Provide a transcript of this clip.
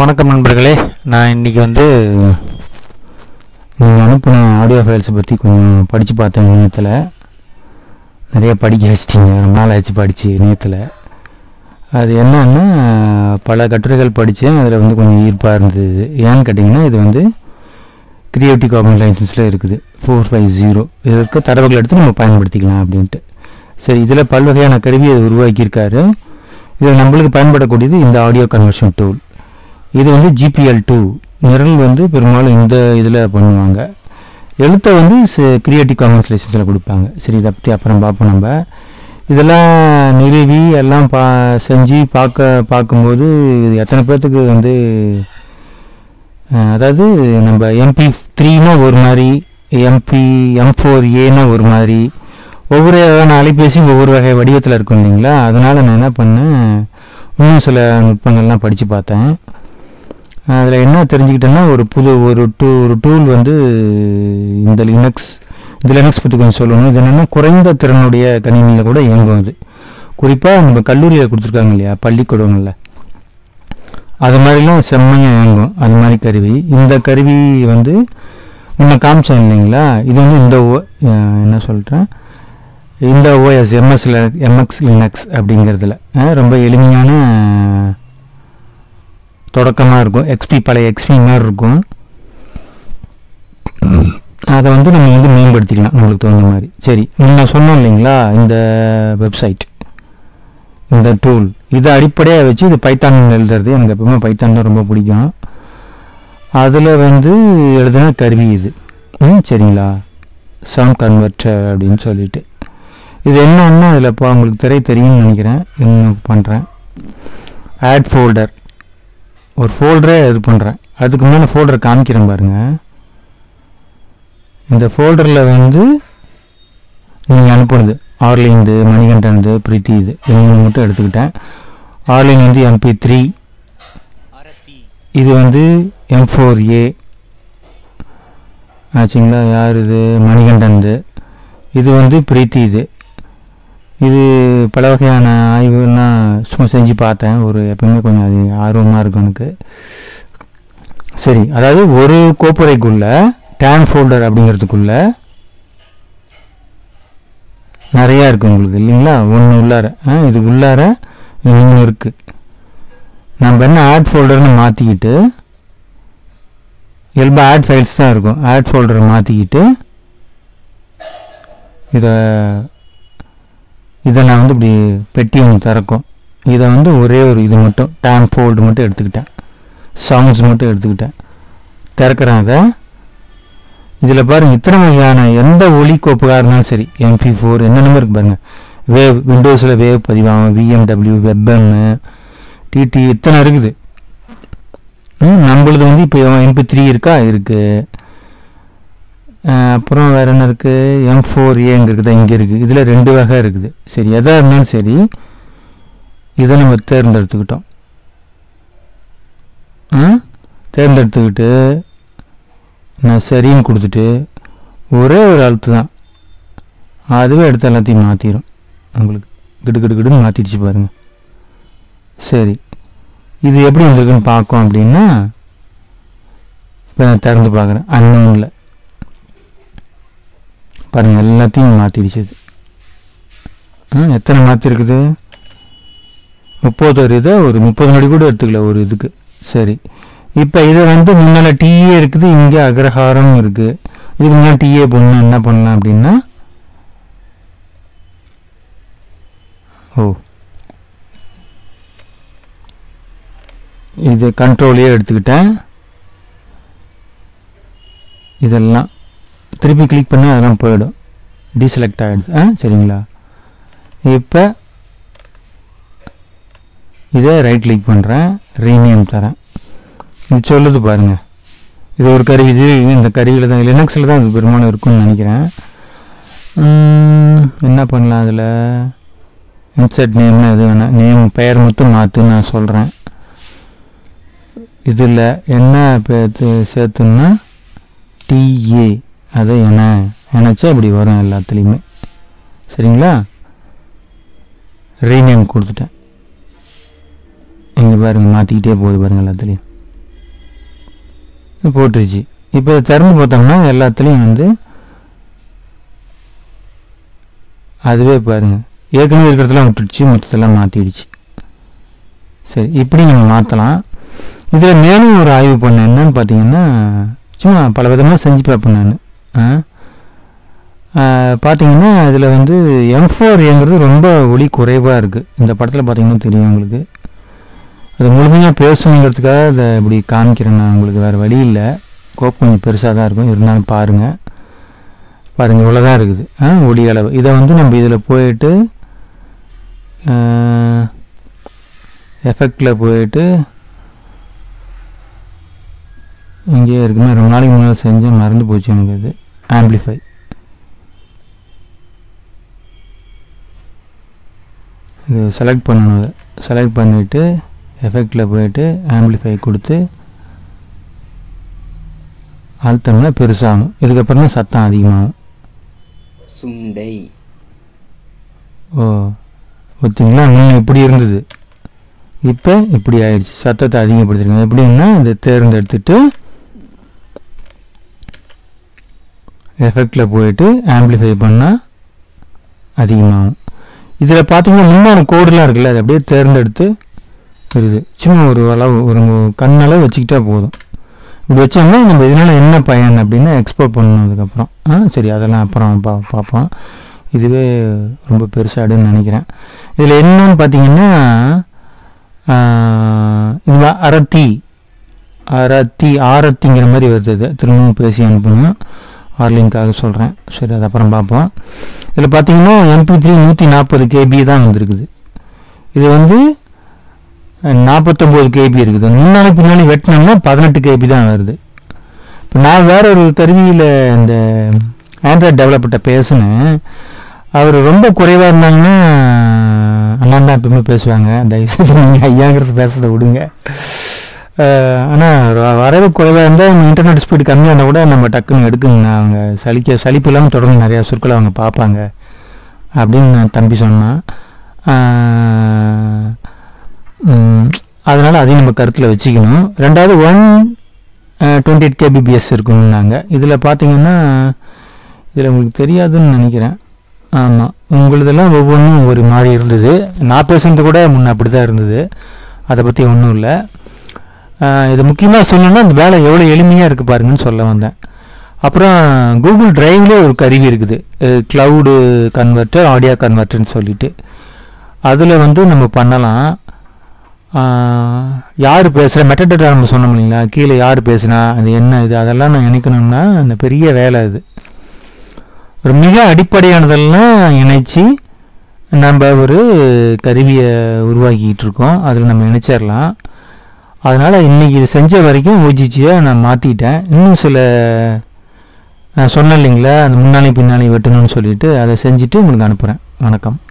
வணக்கம் நண்பர்களே நான் இன்றைக்கி வந்து நீங்கள் அனுப்பின ஆடியோ ஃபைல்ஸை பற்றி கொஞ்சம் படித்து பார்த்தேன் இணையத்தில் நிறைய படிக்க வச்சிட்டிங்க ரொம்ப நாள் ஆச்சு படித்து இணையத்தில் அது என்னன்னா பல கட்டுரைகள் படித்தேன் அதில் வந்து கொஞ்சம் ஈர்ப்பாக இருந்தது ஏன்னு கேட்டிங்கன்னா இது வந்து கிரியேட்டிவ் காமன் லைசன்ஸில் இருக்குது ஃபோர் ஃபைவ் ஜீரோ இதற்கு தரவுகள் எடுத்து நம்ம பயன்படுத்திக்கலாம் அப்படின்ட்டு சரி இதில் பல்வகையான கருவி அது உருவாக்கியிருக்காரு இதில் நம்மளுக்கு பயன்படக்கூடியது இந்த ஆடியோ கன்வர்ஷன் டூல் இது வந்து ஜிபிஎல் டூ நிரல் வந்து பெரும்பாலும் இந்த இதில் பண்ணுவாங்க எழுத்தை வந்து கிரியேட்டிவ் காமன்ஸ் லைசன்ஸில் கொடுப்பாங்க சரி இதை பற்றி அப்புறம் பார்ப்போம் நம்ம இதெல்லாம் நிறுவி எல்லாம் பா செஞ்சு பார்க்க பார்க்கும்போது இது எத்தனை பேர்த்துக்கு வந்து அஹ், அதாவது நம்ம எம்பி த்ரீனா ஒரு மாதிரி எம்பி எம் ஃபோர் ஏனா ஒரு மாதிரி ஒவ்வொரு வகையான அலைபேசியும் ஒவ்வொரு வகை வடிவத்தில் இருக்கும் இல்லைங்களா அதனால் நான் என்ன பண்ணேன் இன்னும் சில நுட்பங்கள்லாம் படித்து பார்த்தேன் அதில் என்ன தெரிஞ்சுக்கிட்டேன்னா ஒரு புது ஒரு டூ ஒரு டூல் வந்து இந்த லினக்ஸ் இந்த லினக்ஸ் பற்றி கொஞ்சம் சொல்லணும் இது என்னென்னா குறைந்த திறனுடைய கணினியில் கூட இயங்கும் அது குறிப்பாக நம்ம கல்லூரியில் கொடுத்துருக்காங்க இல்லையா பள்ளிக்கூடங்களில் அது மாதிரிலாம் செம்மையாக இயங்கும் அது மாதிரி கருவி இந்த கருவி வந்து முன்ன காமிச்சேன் இல்லைங்களா இது வந்து இந்த ஓ அஹ் என்ன சொல்கிறேன் இந்த ஓஎஸ் எம்எஸ்ல எம்எக்ஸ் லினக்ஸ் அப்படிங்கிறதுல அஹ் ரொம்ப எளிமையான தொடக்கமாக இருக்கும் எக்ஸ்பி பழைய எக்ஸ்பி மாதிரி இருக்கும் அதை வந்து நம்ம வந்து மேம்படுத்திக்கலாம் நம்மளுக்கு தகுந்த மாதிரி சரி நான் சொன்னேன் இல்லைங்களா இந்த வெப்சைட் இந்த டூல் இதை அடிப்படையாக வச்சு இது பைத்தான் எழுதுறது எனக்கு எப்பவுமே பைத்தான் தான் ரொம்ப பிடிக்கும் அதில் வந்து எழுதின கருவி இது ம் சரிங்களா சவுண்ட் கன்வெர்ட்டர் அப்படின்னு சொல்லிட்டு இது என்னன்னா அதில் இப்போ உங்களுக்கு திரை தெரியும்னு நினைக்கிறேன் இன்னும் பண்ணுறேன் ஆட் ஃபோல்டர் ஒரு ஃபோல்டரே இது பண்ணுறேன் அதுக்கு முன்னாடி ஃபோல்டர் காமிக்கிறேன் பாருங்கள் இந்த ஃபோல்டரில் வந்து நீங்கள் அனுப்புனது ஆர்லின்து மணிகண்டன்து பிரீத்தி இது இவங்க மட்டும் எடுத்துக்கிட்டேன் ஆர்லின் வந்து எம்பி த்ரீ அரத்தி இது வந்து எம் ஃபோர் ஏ ஆச்சுங்களா யார் இது மணிகண்டன்து இது வந்து பிரீத்தி இது இது பல வகையான ஆய்வுலாம் சும்மா செஞ்சு பார்த்தேன் ஒரு எப்பவுமே கொஞ்சம் அது ஆர்வமாக இருக்கும் எனக்கு சரி அதாவது ஒரு கோப்புறைக்குள்ள டேன் ஃபோல்டர் அப்படிங்கிறதுக்குள்ள நிறையா இருக்குது உங்களுக்கு இல்லைங்களா ஒன்று உள்ளார ஆ, இது உள்ளார இன்னும் இருக்குது நம்ம என்ன ஆட் ஃபோல்டர்னு மாற்றிக்கிட்டு இயல்பாக ஆட் ஃபைல்ஸ் தான் இருக்கும் ஆட் ஃபோல்டரை மாற்றிக்கிட்டு இதை இதை நான் வந்து இப்படி பெட்டி ஒன்று திறக்கும் இதை வந்து ஒரே ஒரு இது மட்டும் டேம் ஃபோல்டு மட்டும் எடுத்துக்கிட்டேன் சவுண்ட்ஸ் மட்டும் எடுத்துக்கிட்டேன் திறக்கிறேன் அதை இதில் பாருங்க இத்தனை வகையான எந்த ஒலி கோப்புகாக இருந்தாலும் சரி எம்பி ஃபோர் என்னென்னமோ இருக்கு பாருங்க வேவ் விண்டோஸில் வேவ் பதிவாகும் விஎம்டபிள்யூ வெப்பன்னு டிடி இத்தனை இருக்குது ம், நம்மளுது வந்து இப்போ எம்பி த்ரீ இருக்கா இருக்குது அப்புறம் வேறு என்ன இருக்குது எம் ஃபோர் ஏங்க இருக்குதா இங்கே இருக்குது இதில் ரெண்டு வகை இருக்குது சரி எதாக இருந்தாலும் சரி இதை நம்ம தேர்ந்தெடுத்துக்கிட்டோம் ஆ? தேர்ந்தெடுத்துக்கிட்டு நான் சரின்னு கொடுத்துட்டு ஒரே ஒரு அழுத்து தான் அதுவே எடுத்து எல்லாத்தையும் மாற்றிடும் உங்களுக்கு கிடு கிடு கிடுன்னு மாற்றிடுச்சு பாருங்கள் சரி இது எப்படி வந்திருக்குன்னு பார்க்கும் அப்படின்னா இப்போ நான் திறந்து பார்க்குறேன் அன்னோனில் பாருங்கள் எல்லாத்தையும் மாற்றிடுச்சு இது ஆ, எத்தனை மாற்றிருக்குது முப்பது ஒரு இதை ஒரு முப்பது நொடி கூட எடுத்துக்கல ஒரு இதுக்கு சரி இப்போ இதை வந்து முன்னால் டீயே இருக்குது இங்கே அக்ரஹாரம் இருக்குது இதுக்கு முன்னாடி டீயே போடணும் என்ன பண்ணலாம் அப்படின்னா ஓ இது கண்ட்ரோலையே எடுத்துக்கிட்டேன் இதெல்லாம் திருப்பி கிளிக் பண்ணால் அதெல்லாம் போயிடும் டீசெலக்ட் ஆகிடுது ஆ சரிங்களா இப்போ இதை ரைட் கிளிக் பண்ணுறேன் ரீநேம் தரேன் இது சொல்லுது பாருங்கள் இது ஒரு கருவி இது இந்த கருவியில் தான் லினக்ஸில் தான் இது பெரும்பாலும் இருக்கும்னு நினைக்கிறேன் உம், என்ன பண்ணலாம் அதில் இன்சர்ட் நேம்னு எது வேணாம் நேம் பெயர் மட்டும் மாற்று நான் சொல்கிறேன் இதில் என்ன பேத்து சேர்த்துன்னா டிஏ அதை என நினச்சா இப்படி வரும் எல்லாத்துலேயுமே சரிங்களா ரீநேம் கொடுத்துட்டேன் இங்கே பாருங்க மாற்றிக்கிட்டே போகுது பாருங்க எல்லாத்துலேயும் போட்டுருச்சு இப்போ இதை திறந்து பார்த்தோம்னா எல்லாத்துலேயும் வந்து அதுவே பாருங்க ஏற்கனவே இருக்கிறதெல்லாம் விட்டுடுச்சு மொத்தத்தெல்லாம் மாற்றிடுச்சு சரி இப்படி நீங்கள் மாற்றலாம் இதில் மேலும் ஒரு ஆய்வு பண்ணேன் என்னன்னு பார்த்தீங்கன்னா சும்மா பல விதமாக செஞ்சு பார்ப்பேன் நான் பார்த்தீங்கன்னா இதில் வந்து எம் ஃபோர் ஏங்கிறது ரொம்ப ஒளி குறைவாக இருக்குது இந்த படத்தில் பார்த்தீங்கன்னா தெரியும் உங்களுக்கு அது முழுமையாக பேசணுங்கிறதுக்காக அதை இப்படி காமிக்கிறேன் நான் உங்களுக்கு வேறு வழி இல்லை கோப்பு கொஞ்சம் பெருசாக தான் இருக்கும் இருந்தாலும் பாருங்கள் பாருங்கள் இவ்வளோ தான் இருக்குது ஆ ஒளி அளவு இதை வந்து நம்ம இதில் போயிட்டு எஃபெக்டில் போயிட்டு இங்கேயே இருக்குமே ரொம்ப நாளைக்கு முன்னாடி செஞ்சேன் மறந்து போச்சு எனக்கு அது ஆம்பிளிஃபை இது செலக்ட் பண்ணணும் அதை செலக்ட் பண்ணிவிட்டு எஃபெக்டில் போயிட்டு ஆம்பிளிஃபை கொடுத்து அழுத்தம்னா பெருசாகும் இதுக்கப்புறம் தான் சத்தம் அதிகமாகும் சுண்டை ஓ பார்த்தீங்களா முன்ன இப்படி இருந்தது இப்போ இப்படி ஆயிடுச்சு சத்தத்தை அதிகப்படுத்திருக்காங்க எப்படின்னா இதை தேர்ந்தெடுத்துட்டு எஃபெக்டில் போயிட்டு ஆம்பிளிஃபை பண்ணால் அதிகமாகும் இதில் பார்த்தீங்கன்னா முன்னாடி கோடுலாம் இருக்குல்ல அதை அப்படியே தேர்ந்தெடுத்து வருது சும்மா ஒரு அளவு ஒரு கண்ணளவு வச்சுக்கிட்டா போதும் இப்படி வச்சோம்னா நம்ம இதனால் என்ன பயன் அப்படின்னு எக்ஸ்போர்ட் பண்ணணும் அதுக்கப்புறம் ஆ சரி அதெல்லாம் அப்புறம் பா பார்ப்போம் இதுவே ரொம்ப பெருசாடுன்னு நினைக்கிறேன் இதில் என்னன்னு பார்த்தீங்கன்னா இது அரத்தி அரத்தி ஆரத்திங்கிற மாதிரி வருது இது திரும்பவும் பேசி அனுப்பணும் ஆர்லிங்காக சொல்கிறேன் சரி அது அப்புறம் பார்ப்போம் இதில் பார்த்தீங்கன்னா எம்பி த்ரீ நூற்றி நாற்பது கேபி தான் வந்திருக்குது இது வந்து நாற்பத்தொம்போது கேபி இருக்குது முன்னாடி பின்னாடி வெட்டினோம்னா பதினெட்டு கேபி தான் வருது இப்போ நான் வேற ஒரு கருவியில் இந்த ஆண்ட்ராய்ட் டெவலப்பர்கிட்ட பேசினேன் அவர் ரொம்ப குறைவாக இருந்தாங்கன்னா அண்ணா தான் எப்பவுமே பேசுவாங்க தயவுசெய்து நீங்கள் ஐயாங்கிறது பேசுறதை விடுங்க ஆனால் வரவு குறைவாக இருந்தால் இன்டர்நெட் ஸ்பீடு கம்மியாக இருந்தால் கூட நம்ம டக்குன்னு எடுக்குங்கண்ணா அவங்க சலிக்க சலிப்பு இல்லாமல் தொடர்ந்து நிறையா சொற்களை அவங்க பார்ப்பாங்க அப்படின்னு நான் தம்பி சொன்னான் அதனால் அதையும் நம்ம கருத்தில் வச்சுக்கணும் ரெண்டாவது ஒன் டுவெண்ட்டி எயிட் கேபிபிஎஸ் இருக்குன்னாங்க இதில் பார்த்தீங்கன்னா இதில் உங்களுக்கு தெரியாதுன்னு நினைக்கிறேன் ஆமாம் உங்களுதெல்லாம் ஒவ்வொன்றும் ஒரு மாதிரி இருந்தது நான் பேசுனது கூட முன்ன அப்படி தான் இருந்தது அதை பற்றி ஒன்றும் இல்லை இது முக்கியமாக சொல்லணும்னா அந்த வேலை எவ்வளோ எளிமையாக இருக்குது பாருங்கன்னு சொல்ல வந்தேன் அப்புறம் கூகுள் டிரைவ்லேயே ஒரு கருவி இருக்குது க்ளவுடு கன்வெர்ட்டர் ஆடியோ கன்வெர்ட்டர்னு சொல்லிட்டு அதில் வந்து நம்ம பண்ணலாம் யார் பேசுகிற மெட்டடேட்டா நம்ம சொன்னோம் இல்லைங்களா கீழே யார் பேசுனா அது என்ன இது அதெல்லாம் நான் நினைக்கணும்னா அந்த பெரிய வேலை இது ஒரு மிக அடிப்படையானதெல்லாம் இணைச்சி நம்ம ஒரு கருவியை உருவாக்கிக்கிட்டு இருக்கோம் அதில் நம்ம இணைச்சிடலாம் அதனால் இன்றைக்கி இது செஞ்ச வரைக்கும் ஓஜிச்சியை நான் மாற்றிட்டேன் இன்னும் சில நான் சொன்னேன் இல்லைங்களா அந்த முன்னாடி பின்னாடி வெட்டணும்னு சொல்லிட்டு அதை செஞ்சுட்டு உங்களுக்கு அனுப்புகிறேன் வணக்கம்